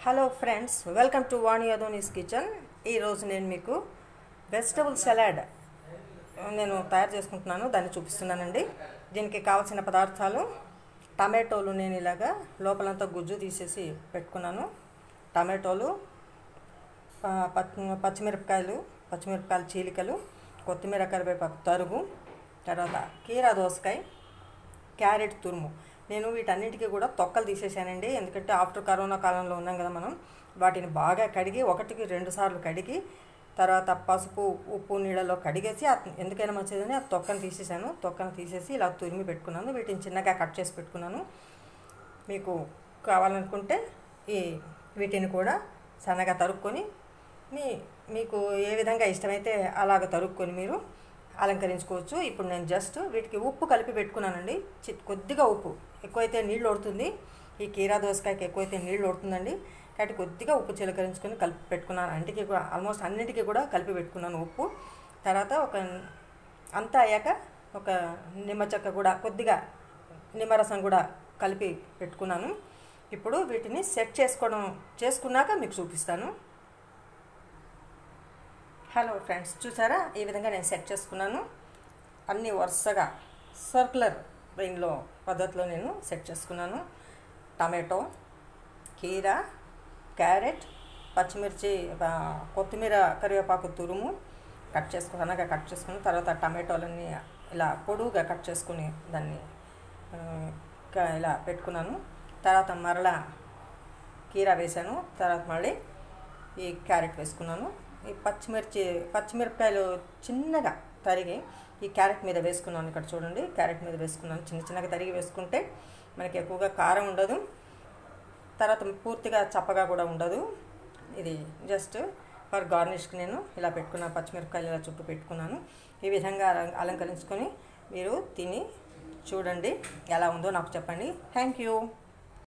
hello friends welcome to Vani Adoni's kitchen ఈరోజు నేను మీకు వెజిటబుల్ సలాడ్ నేను తయారు చేసుకుంటున్నాను దాన్ని చూపిస్తున్నానండి దీనికి కావాల్సిన పదార్థాలు టమాటోలు నేను ఇలాగా లోపలంతా గుజ్జు తీసేసి పెట్టుకున్నాను టమాటోలు ఆ, పచ్చి పచ్చిమిరపకాయలు పచ్చిమిరపకాయలు చీలికలు కొత్తిమీర కరివేపాకు తరుగు తర్వాత కీరా దోసకాయ క్యారెట్ తురుము నేను వీటన్నిటికీ కూడా తొక్కలు తీసేసానండి ఎందుకంటే ఆఫ్టర్ కరోనా కాలంలో ఉన్నాం కదా మనం వాటిని బాగా కడిగి ఒకటికి రెండు సార్లు కడిగి తర్వాత పసుపు ఉప్పు నీళ్ళలో కడిగేసి ఆ- ఎందుకైనా మంచిదని ఆ తొక్కను తీసేసాను తొక్కను తీసేసి ఇలా తురిమి పెట్టుకున్నాను వీటిని చిన్నగా కట్ చేసి పెట్టుకున్నాను మీకు కావాలనుకుంటే ఈ వీటిని కూడా సన్నగా తరుక్కొని మీ మీకు ఏ విధంగా ఇష్టమైతే అలాగ తరుక్కొని మీరు అలంకరించుకోవచ్చు ఇప్పుడు నేను జస్ట్ వీటికి ఉప్పు కలిపి పెట్టుకున్నానండి చి కొద్దిగా ఉప్పు ఎక్కువైతే నీళ్ళు ఓడుతుంది ఈ కీరా దోసకాయకి ఎక్కువైతే నీళ్ళు ఓడుతుందండి కాబట్టి కొద్దిగా ఉప్పు చిలకరించుకొని కలిపి పెట్టుకున్నాను అంటికి కూడా ఆల్మోస్ట్ అన్నిటికీ కూడా కలిపి పెట్టుకున్నాను ఉప్పు తర్వాత ఒక అంతా అయ్యాక ఒక నిమ్మ చెక్క కూడా కొద్దిగా నిమ్మరసం కూడా కలిపి పెట్టుకున్నాను ఇప్పుడు వీటిని సెట్ చేసుకోవడం చేసుకున్నాక మీకు చూపిస్తాను హలో ఫ్రెండ్స్ చూసారా ఈ విధంగా నేను సెట్ చేసుకున్నాను అన్నీ వరుసగా సర్కులర్ రింగ్లో పద్ధతిలో నేను సెట్ చేసుకున్నాను టమాటో కీరా క్యారెట్ పచ్చిమిర్చి ఆ, కొత్తిమీర కరివేపాకు తురుము కట్ చేసుకుని సన్నగా కట్ చేసుకుని తర్వాత టమాటోలన్నీ ఇలా పొడువుగా కట్ చేసుకుని దాన్ని ఆ, క- ఇలా పెట్టుకున్నాను తర్వాత మరలా కీరా వేసాను తర్వాత మళ్ళీ ఈ క్యారెట్ వేసుకున్నాను ఈ పచ్చిమిర్చి పచ్చిమిరపకాయలు చిన్నగా తరిగి ఈ క్యారెట్ మీద వేసుకున్నాను ఇక్కడ చూడండి క్యారెట్ మీద వేసుకున్నాను చిన్న చిన్నగా తరిగి వేసుకుంటే మనకి ఎక్కువగా కారం ఉండదు తర్వాత పూర్తిగా చప్పగా కూడా ఉండదు ఇది జస్ట్ ఫర్ గార్నిష్కి నేను ఇలా పెట్టుకున్నాను పచ్చిమిరపకాయలు ఇలా చుట్టూ పెట్టుకున్నాను ఈ విధంగా అలం- అలంకరించుకొని మీరు తిని చూడండి ఎలా ఉందో నాకు చెప్పండి థ్యాంక్ యూ